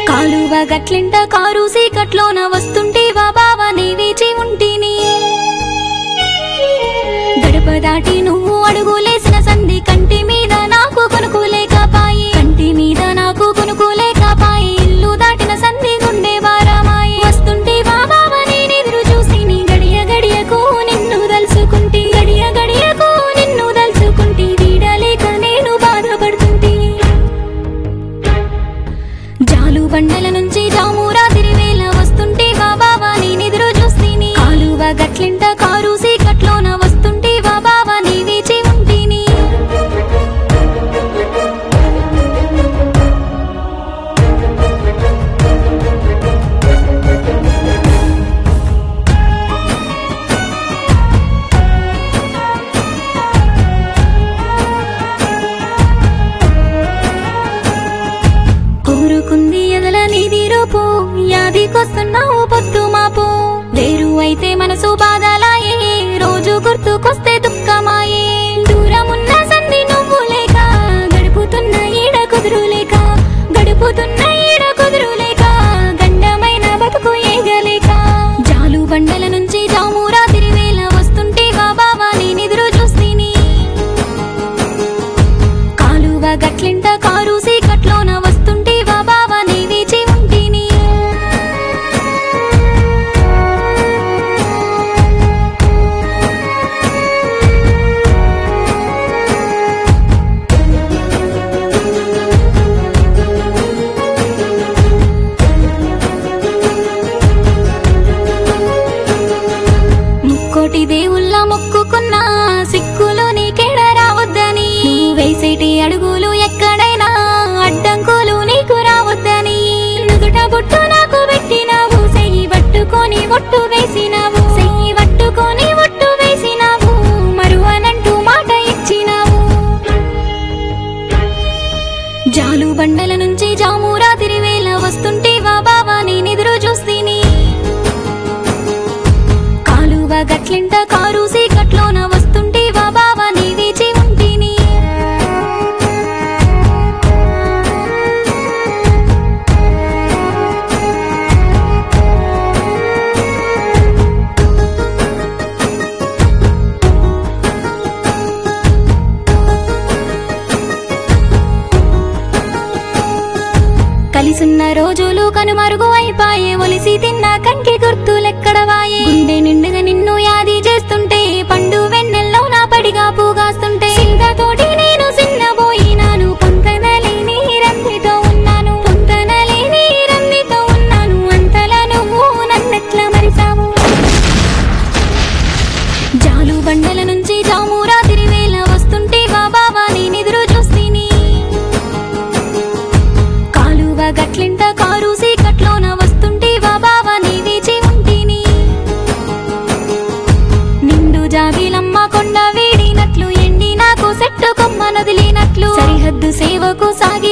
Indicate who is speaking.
Speaker 1: కాలువ గట్లింట కారు సీకట్లోన వస్తుంటేవా బావా నీ వేచి ఉంటిని గడప దాటి నువ్వు అడుగులేసిన సంధి కంటి మీద నాకు కొనుకోలేకపాయి కంటి మీద నాకు కొనుకోలేకపాయి ఇల్లు దాటిన సంధి గుండె వారమాయి వస్తుంటేవా బావా నేనెదురు చూసి నీ గడియ గడియకు నిన్ను దలుచుకుంటి గడియ గడియకు నిన్ను దలుచుకుంటి వీడలేక నేను బాధపడుతుంటే జాలు బండల నుంచి జామురా తిరివేళ వస్తుంటే వా బావా నేనెదురు చూస్తీని కాలువ గట్లింట కారు సీకట్లోన వస్తుంటే వా బావా నీ వేచి ఉంటిని కోరుకుంది ఎదల నీది రూపు యాదికొస్తున్నావు పొద్దు మాపు వేరు అయితే మనసు బాధలాయే రోజు గుర్తుకొస్తే దుఃఖమాయే దూరమున్న సంధి నువ్వు లేక గడుపుతున్న ఈడ కుదురు లేక గడుపుతున్న ఈడ కుదురు లేక గండమైన బతుకు ఏగలేక జాలు బండల నుంచి జామురా తిరివేళ వస్తుంటే వా బావా నేనెదురు చూస్తీని కాలువ గట్లింట కారు సీకట్లోన వస్తుంటే వా బావా నీ వేచి ఉంటిని ముక్కోటి దేవుళ్ళ మొక్కుకున్నా సిక్కులు నీకేడ రావద్దని నువ్వు వేసేటి అడుగులు ఎక్కడైనా అడ్డంకులు నీకు రావద్దని నుదుట బొట్టు నాకు పెట్టినావు సెయ్యి పట్టుకొని ఒట్టు వేసినావు సెయ్యి పట్టుకొని ఒట్టు వేసినావు మరువనంటూ మాట ఇచ్చినావు జాలు బండల నుంచి జామురా తిరివేళ వస్తుంటే వా బావా నేనెదురు చూస్తీని కాలువ గట్లింట కారు సీకట్లోన వస్తుంటే వా బావా నీ వేచి ఉంటిని కలిసున్న రోజులు కనుమరుగు అయిపాయే ఒలిసి తిన్న కంకి గుర్తులెక్కడవాయే గుండె నిండుగా నిన్ను యాది చేస్తుంటే పండు వెన్నెల్లో నా పడిగా పూగాస్తుంటే తోటి నేను సిన్నబోయినాను పొంతనలేని రందితో ఉన్నాను పొంతనలేని రందితో ఉన్నాను అంతలా నువ్వు నన్నెట్లా మరిసావు జాలు బండల నుంచి జామురా తిరివేళ వస్తుంటే వా బావా నేనెదురు చూస్తీని కాలువ గట్లింట కారు సీకట్లోన వస్తుంటే వా బావా నీ వేచి ఉంటిని నిండు జాబిలమ్మ కొండ వీడినట్లు ఎండి నాకు సెట్టు కొమ్మ నదిలినట్లు సరిహద్దు సేవకు సాగి